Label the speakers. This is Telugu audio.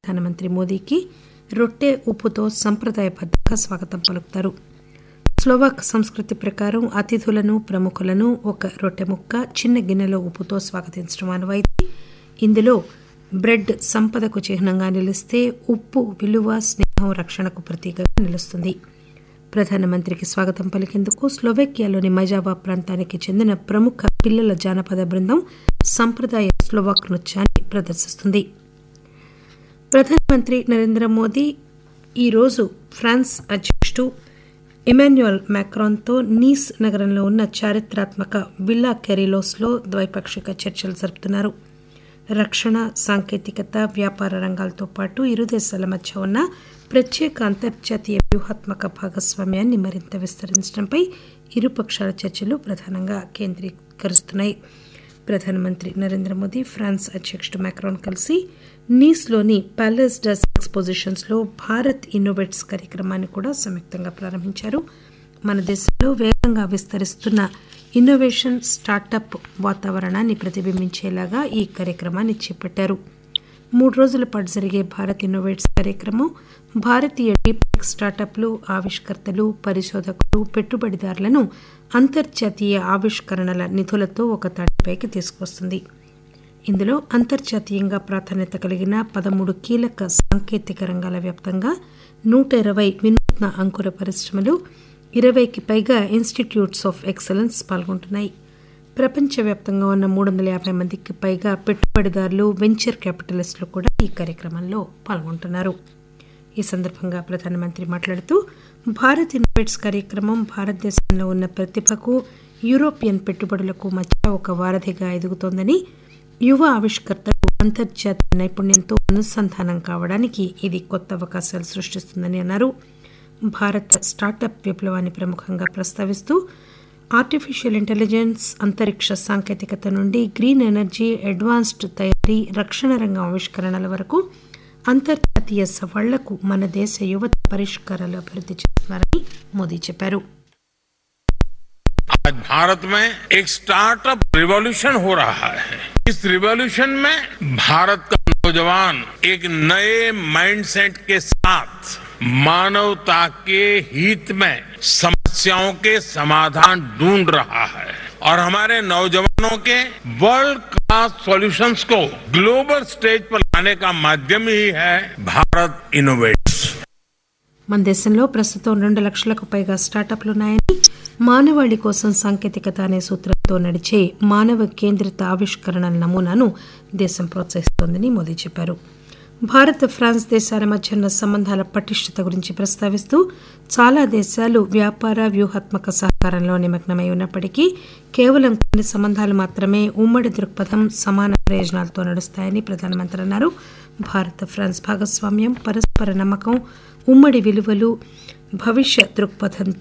Speaker 1: ప్రధానమంత్రి మోదీకి రొట్టె ఉప్పుతో సంప్రదాయబద్దంగా స్వాగతం పలుకుతారు స్లోవాక్ సంస్కృతి ప్రకారం అతిథులను ప్రముఖులను ఒక రొట్టె ముక్క చిన్న గిన్నెలో ఉప్పుతో స్వాగతించడం ఆనవాయితీ ఇందులో బ్రెడ్ సంపదకు చిహ్నంగా నిలిస్తే ఉప్పు విలువ స్నేహం రక్షణకు ప్రతీకగా నిలుస్తుంది ప్రధానమంత్రికి స్వాగతం పలికేందుకు స్లోవేకియాలోని మజావా ప్రాంతానికి చెందిన ప్రముఖ పిల్లల జానపద బృందం సంప్రదాయ స్లోవాక్ నృత్యాన్ని ప్రదర్శిస్తుంది ప్రధానమంత్రి నరేంద్ర మోదీ ఈరోజు ఫ్రాన్స్ అధ్యక్షుడు ఇమాన్యుయల్ మ్యాక్రాన్తో నీస్ నగరంలో ఉన్న చారిత్రాత్మక విల్లా కెరిలోస్లో ద్వైపాక్షిక చర్చలు జరుపుతున్నారు రక్షణ సాంకేతికత వ్యాపార రంగాలతో పాటు ఇరు దేశాల మధ్య ఉన్న ప్రత్యేక అంతర్జాతీయ వ్యూహాత్మక భాగస్వామ్యాన్ని మరింత విస్తరించడంపై ఇరుపక్షాల చర్చలు ప్రధానంగా కేంద్రీకరిస్తున్నాయి ప్రధానమంత్రి నరేంద్ర మోదీ ఫ్రాన్స్ అధ్యక్షుడు మ్యాక్రాన్ కలిసి నీస్లోని ప్యాలెస్ డస్ ఎక్స్పోజిషన్స్లో భారత్ ఇన్నోవేట్స్ కార్యక్రమాన్ని కూడా సంయుక్తంగా ప్రారంభించారు మన దేశంలో వేగంగా విస్తరిస్తున్న ఇన్నోవేషన్ స్టార్టప్ వాతావరణాన్ని ప్రతిబింబించేలాగా ఈ కార్యక్రమాన్ని చేపట్టారు మూడు రోజుల పాటు జరిగే భారత్ ఇన్నోవేట్స్ కార్యక్రమం భారతీయ డీప్ స్టార్టప్లు ఆవిష్కర్తలు పరిశోధకులు పెట్టుబడిదారులను అంతర్జాతీయ ఆవిష్కరణల నిధులతో ఒక తాటిపైకి తీసుకొస్తుంది ఇందులో అంతర్జాతీయంగా ప్రాధాన్యత కలిగిన పదమూడు కీలక సాంకేతిక రంగాల వ్యాప్తంగా నూట ఇరవై వినూత్న అంకుర పరిశ్రమలు ఇరవైకి పైగా ఇన్స్టిట్యూట్స్ ఆఫ్ ఎక్సలెన్స్ పాల్గొంటున్నాయి ప్రపంచవ్యాప్తంగా ఉన్న మూడు వందల యాభై మందికి పైగా పెట్టుబడిదారులు వెంచర్ క్యాపిటలిస్టులు కూడా ఈ కార్యక్రమంలో పాల్గొంటున్నారు ఈ సందర్భంగా ప్రధానమంత్రి మాట్లాడుతూ భారత్ ఇన్నోవేట్స్ కార్యక్రమం భారతదేశంలో ఉన్న ప్రతిభకు యూరోపియన్ పెట్టుబడులకు మధ్య ఒక వారధిగా ఎదుగుతోందని యువ ఆవిష్కర్తలు అంతర్జాతీయ నైపుణ్యంతో అనుసంధానం కావడానికి ఇది కొత్త అవకాశాలు సృష్టిస్తుందని అన్నారు భారత స్టార్టప్ విప్లవాన్ని ప్రముఖంగా ప్రస్తావిస్తూ ఆర్టిఫిషియల్ ఇంటెలిజెన్స్ అంతరిక్ష సాంకేతికత నుండి గ్రీన్ ఎనర్జీ అడ్వాన్స్డ్ తయారీ రక్షణ రంగం ఆవిష్కరణల వరకు అంతర్జాతీయ సవాళ్లకు మన దేశ యువత పరిష్కారాలు అభివృద్ధి చేస్తున్నారని మోదీ చెప్పారు
Speaker 2: आज भारत में एक स्टार्टअप रिवॉल्यूशन हो रहा है इस रिवॉल्यूशन में भारत का नौजवान एक नए माइंडसेट के साथ मानवता के हित में समस्याओं के समाधान ढूंढ रहा है और हमारे नौजवानों के वर्ल्ड क्लास सॉल्यूशंस को ग्लोबल स्टेज पर लाने का माध्यम ही है भारत इनोवेट्स
Speaker 1: మన దేశంలో ప్రస్తుతం రెండు లక్షలకు పైగా స్టార్టప్లు ఉన్నాయని మానవాళి కోసం సాంకేతికత అనే సూత్రంతో నడిచే మానవ కేంద్రిత ఆవిష్కరణల నమూనాను దేశం ప్రోత్సహిస్తోందని మోదీ చెప్పారు భారత్ ఫ్రాన్స్ దేశాల మధ్య ఉన్న సంబంధాల పటిష్టత గురించి ప్రస్తావిస్తూ చాలా దేశాలు వ్యాపార వ్యూహాత్మక సహకారంలో నిమగ్నమై ఉన్నప్పటికీ కేవలం కొన్ని సంబంధాలు మాత్రమే ఉమ్మడి దృక్పథం సమాన ప్రయోజనాలతో నడుస్తాయని ప్రధానమంత్రి అన్నారు భారత్ ఫ్రాన్స్ భాగస్వామ్యం పరస్పర నమ్మకం ఉమ్మడి విలువలు భవిష్య దృక్పథంతో